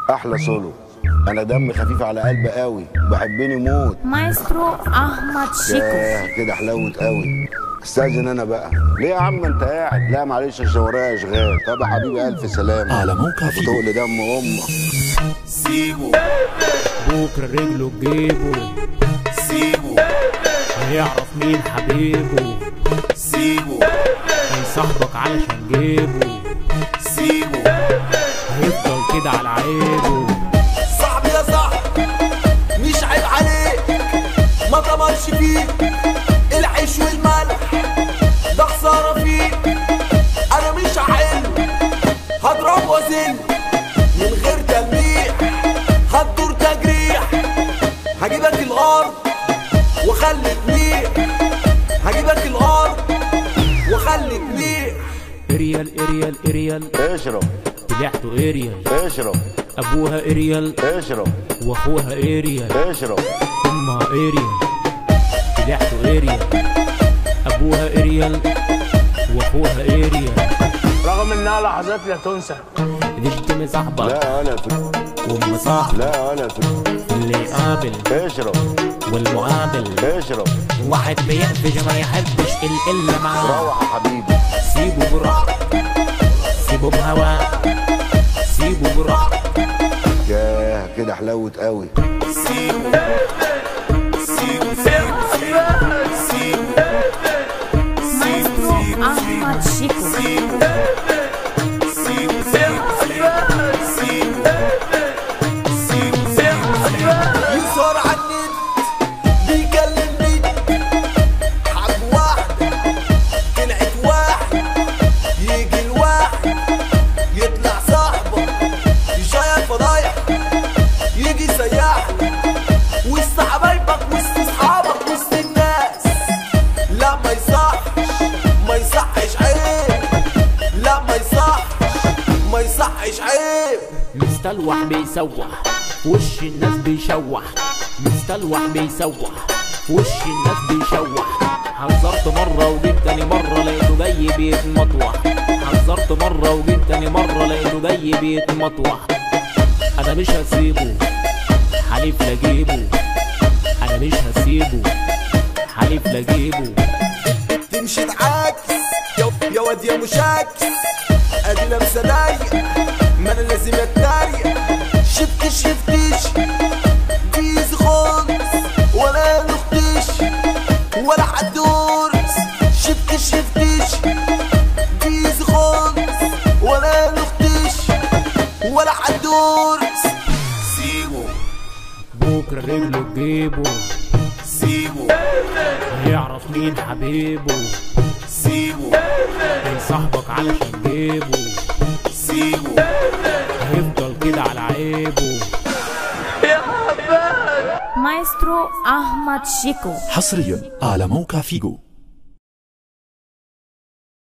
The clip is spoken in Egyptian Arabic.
احلى سولو انا دم خفيف على قلب قوي بحبني موت مايسترو احمد شيكو ياه كده حلاوه قوي استاذن انا بقى ليه يا عم انت قاعد لا معلش عشان ورايا اشغال طب يا حبيبي الف سلامه على موقع فيديو وتقل دم امك سيبه بكرة رجله تجيبه سيبه هيعرف مين حبيبه سيبه هيصاحبك علشان جيبه سيبه هيفضل كده على عيبه صاحبي يا صاحبي مش عيب عليك ما طمرش فيك العيش والملح ده خسارة فيك انا مش هحل هضرب وازن من غير تلميح هتدور تجريح هجيبك الارض وخليك ميح هجيبك الارض وخليك ميح اريال اريال اريال اشرب طلعته اريال اشرب ابوها اريال اشرب واخوها اريال اشرب امها اريال طلعته اريال ابوها اريال واخوها اريال رغم انها لحظات لا تنسى بنت مصاحبك لا ولا في وام صاحبك لا ولا في اللي قابل اشرب والمقابل اشرب واحد بيقفش ما يحبش القلة معاه روح يا حبيبي سيبه براحته سيبه بهواه سيبه براحته ياه كده حلاوه قوي سيبه سيبه سيبه سيبه مايسترو احمد شيكو يظهر على النت بيكلم بيت حاج واحدة طلعت واحد يجي الواحد يطلع صاحبه يشير فضايح يجي سياح وسط حبايبك وسط اصحابك وسط الناس لا ما يصحش ما يصحش عيب لا ما يصحش ما يصحش عيب مستلوح بيسوح وش الناس بيشوح مستلوح بيسوح وش الناس بيشوح حذرت مرة وجيت تاني مرة لقيته جاي بيتمطوح حذرت مرة وجيت تاني مرة لقيته جاي بيتمطوح أنا مش هسيبه حليف لاجيبه أنا مش هسيبه حليف لاجيبه تمشي تعاكس يا يا واد يا مشاكس ادي لابسه ضيق ما انا لازم اتريق شفتش شفتش بيز خالص ولا نختش ولا حدورس شفتش شفتش بيز خالص ولا نختش ولا حدورس سيبه بكرة رجله تجيبه سيبه هيعرف مين حبيبه سيبه هيصاحبك علشان جيبه سيبه هيفضل كده على عيبه مايسترو احمد شيكو حصريا على موقع فيجو